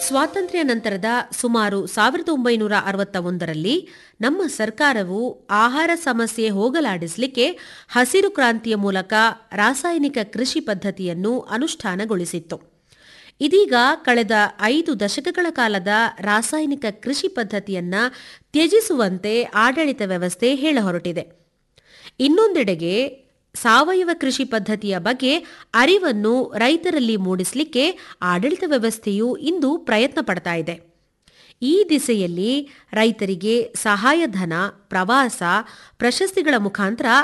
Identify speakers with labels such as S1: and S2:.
S1: ಸ್ವಾತಂತ್ರ್ಯ ನಂತರದ ಸುಮಾರು ಸಾವಿರದ ಒಂಬೈನೂರ ಅರವತ್ತ ಒಂದರಲ್ಲಿ ನಮ್ಮ ಸರ್ಕಾರವು ಆಹಾರ ಸಮಸ್ಯೆ ಹೋಗಲಾಡಿಸಲಿಕ್ಕೆ ಹಸಿರು ಕ್ರಾಂತಿಯ ಮೂಲಕ ರಾಸಾಯನಿಕ ಕೃಷಿ ಪದ್ಧತಿಯನ್ನು ಅನುಷ್ಠಾನಗೊಳಿಸಿತ್ತು ಇದೀಗ ಕಳೆದ ಐದು ದಶಕಗಳ ಕಾಲದ ರಾಸಾಯನಿಕ ಕೃಷಿ ಪದ್ಧತಿಯನ್ನ ತ್ಯಜಿಸುವಂತೆ ಆಡಳಿತ ವ್ಯವಸ್ಥೆ ಹೇಳಹೊರಟಿದೆ ಇನ್ನೊಂದೆಡೆಗೆ ಸಾವಯವ ಕೃಷಿ ಪದ್ಧತಿಯ ಬಗ್ಗೆ ಅರಿವನ್ನು ರೈತರಲ್ಲಿ ಮೂಡಿಸಲಿಕ್ಕೆ ಆಡಳಿತ ವ್ಯವಸ್ಥೆಯು ಇಂದು ಪ್ರಯತ್ನ ಪಡ್ತಾ ಇದೆ ಈ ದಿಸೆಯಲ್ಲಿ ರೈತರಿಗೆ ಸಹಾಯಧನ ಪ್ರವಾಸ ಪ್ರಶಸ್ತಿಗಳ ಮುಖಾಂತರ